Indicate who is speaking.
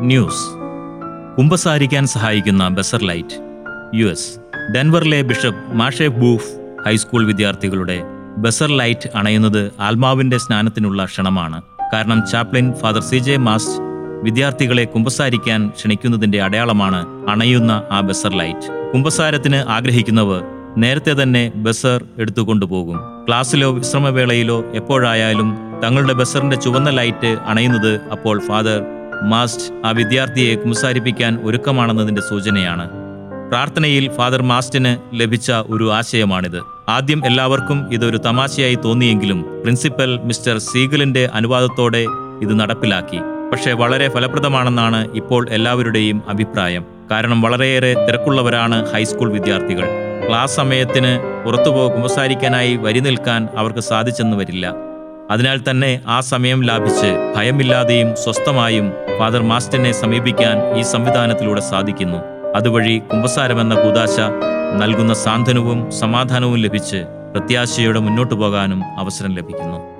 Speaker 1: news കുമ്പസാരിക്കാൻ സഹായിക്കുന്ന buzzer light U S ഡെൻവറിലെ ബിഷപ്പ് മാഷെ ബൂഫ് ഹൈസ്കൂൾ വിദ്യാർത്ഥികളുടെ ബസർ ലൈറ്റ് അണയുന്നത് ആത്മാവിന്റെ സ്നാനത്തിനുള്ള ക്ഷണമാണ് കാരണം chaplain father C J Mast വിദ്യാർത്ഥികളെ കുമ്പസാരിക്കാൻ ക്ഷണിക്കുന്നതിന്റെ അടയാളമാണ് അണയുന്ന ആ ബസർ ലൈറ്റ് കുമ്പസാരത്തിന് ആഗ്രഹിക്കുന്നവർ നേരത്തെ തന്നെ ബസർ എടുത്തുകൊണ്ടുപോകും ക്ലാസ്സിലോ വിശ്രമവേളയിലോ എപ്പോഴായാലും തങ്ങളുടെ ബസറിന്റെ ചുവന്ന ലൈറ്റ് അണയുന്നത് അപ്പോൾ ഫാദർ മാസ്റ്റ് ആ വിദ്യാർത്ഥിയെ കുമ്പസാരിപ്പിക്കാൻ ഒരുക്കമാണെന്നതിന്റെ സൂചനയാണ് പ്രാർത്ഥനയിൽ ഫാദർ മാസ്റ്റിന് ലഭിച്ച ഒരു ആശയമാണിത് ആദ്യം എല്ലാവർക്കും ഇതൊരു തമാശയായി തോന്നിയെങ്കിലും പ്രിൻസിപ്പൽ മിസ്റ്റർ സീഗലിന്റെ അനുവാദത്തോടെ ഇത് നടപ്പിലാക്കി പക്ഷേ വളരെ ഫലപ്രദമാണെന്നാണ് ഇപ്പോൾ എല്ലാവരുടെയും അഭിപ്രായം കാരണം വളരെയേറെ തിരക്കുള്ളവരാണ് ഹൈസ്കൂൾ വിദ്യാർത്ഥികൾ ക്ലാസ് സമയത്തിന് പുറത്തുപോ കുമ്പസാരിക്കാനായി വരി നിൽക്കാൻ അവർക്ക് സാധിച്ചെന്ന് വരില്ല അതിനാൽ തന്നെ ആ സമയം ലാഭിച്ച് ഭയമില്ലാതെയും സ്വസ്ഥമായും ഫാദർ മാസ്റ്റിനെ സമീപിക്കാൻ ഈ സംവിധാനത്തിലൂടെ സാധിക്കുന്നു അതുവഴി കുമ്പസാരമെന്ന കൂതാശ നൽകുന്ന സാന്ത്വനവും സമാധാനവും ലഭിച്ച് പ്രത്യാശയോടെ മുന്നോട്ടു പോകാനും അവസരം ലഭിക്കുന്നു